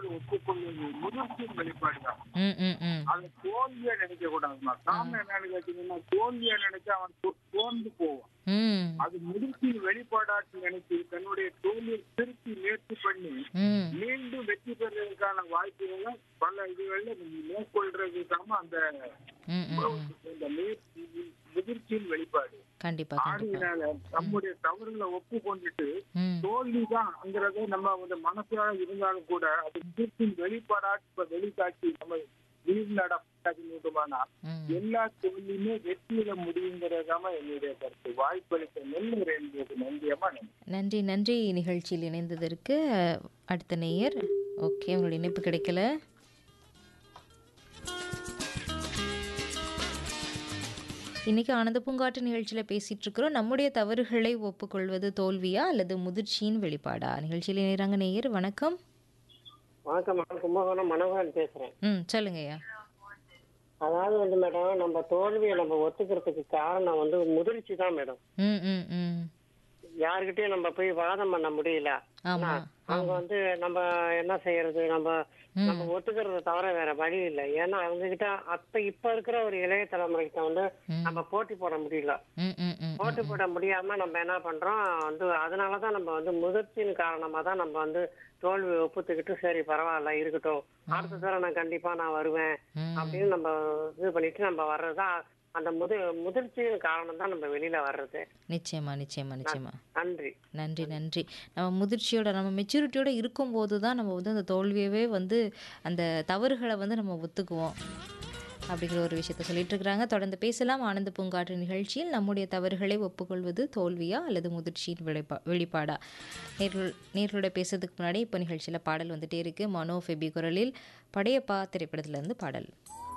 ஒப்புக்கொள்வது முதிர்ச்சியின் வெளிப்பாடு தான் ம் ம் ம் அது தோல்வியா நினைக்க கூடாதுமா காரணம் என்னன்னு கேட்டீங்கன்னா தோல்வியா நினைச்சா அவன் தோ- சோர்ந்து போவான் ம் அது முதிர்ச்சியின் வெளிப்பாடாட்டு நினைச்சு தன்னுடைய தோல்வியை திருப்பி முயற்சி பண்ணி ம் மீண்டும் வெற்றி பெறுவதற்கான வாய்ப்புகளை பல இதுகள்ல நீங்க மேற்கொள்றதுக்காம அந்த ம் ம் இந்த முயற்சி முதிர்ச்சியின் வெளிப்பாடு கண்டிப்பா கண்டிப்பா ஆடினால நம்முடைய தவறுகளை ஒப்புக்கொண்டுட்டு ம் தோல்விதான்ங்கிறத நம்ம வந்து மனசால இருந்தாலும் கூட அது முதிர்ச்சியின் வெளிப்பாடாட்டு இப்ப வெளிக்காட்டி நம்ம வீடு நடப்பாதுமானா ம் எல்லா தோல்வியுமே வெற்றியில முடியுங்கிறதாம என்னுடைய கருத்து வாய்ப்பளித்த நெல் என்பது நன்றியமா நன்றி நன்றி நன்றி நிகழ்ச்சியில் இணைந்ததற்கு அடுத்த நேயர் ஓகே உங்களுடைய இணைப்பு கிடைக்கல இன்னைக்கு ஆனந்த பூங்காட்டு நிகழ்ச்சியில் பேசிட்டு இருக்கிறோம் நம்முடைய தவறுகளை ஒப்புக்கொள்வது தோல்வியா அல்லது முதிர்ச்சியின் வெளிப்பாடா நிகழ்ச்சியில் இணைறாங்க நேயர் வணக்கம் வணக்கம் நான் கும்பகோணம் மனோகரன் பேசுறேன் ம் சொல்லுங்கய்யா அதாவது வந்து மேடம் நம்ம தோல்வியை நம்ம ஒத்துக்கிறதுக்கு காரணம் வந்து முதிர்ச்சி தான் மேடம் ம் ம் ம் யாருக்கிட்டயும் நம்ம போய் வாதம் பண்ண முடியல ஆமா அவங்க வந்து நம்ம என்ன செய்யறது நம்ம நம்ம ஒத்துக்கிறத தவிர வேற வழி இல்லை ஏன்னா அவங்க கிட்ட அப்ப இப்ப இருக்கிற ஒரு இளைய தலைமுறைகிட்ட வந்து நம்ம போட்டி போட முடியல ம் ம் ம் போட்டி போட முடியாம நம்ம என்ன பண்றோம் வந்து அதனாலதான் நம்ம வந்து முதிர்ச்சியின் காரணமா தான் நம்ம வந்து தோல்வி ஒப்புத்துக்கிட்டு சரி பரவாயில்ல இருக்கட்டும் அடுத்த தடவை நான் கண்டிப்பா நான் வருவேன் ம். அப்படின்னு நம்ம இது பண்ணிட்டு நம்ம வர்றதுதான் அந்த முது முதிர்ச்சியின் காரணம் தான் நம்ம வெளியில வர்றது நிச்சயமா நிச்சயமா நிச்சயமா நன்றி நன்றி நன்றி நம்ம முதிர்ச்சியோட நம்ம மெச்சூரிட்டியோட இருக்கும்போது தான் நம்ம வந்து அந்த தோல்வியவே வந்து அந்த தவறுகளை வந்து நம்ம ஒத்துக்குவோம் அப்படிங்கிற ஒரு விஷயத்த சொல்லிட்டு இருக்கிறாங்க தொடர்ந்து பேசலாம் ஆனந்த பூங்காற்று நிகழ்ச்சியில் நம்முடைய தவறுகளை ஒப்புக்கொள்வது தோல்வியா அல்லது முதிர்ச்சியின் வெளிப்பா வெளிப்பாடா நேர்கள் நேர்களோட பேசுறதுக்கு முன்னாடி இப்போ நிகழ்ச்சியில் பாடல் வந்துட்டே இருக்கு மனோ ஃபெபி குரலில் படையப்பா திரைப்படத்திலிருந்து பாடல்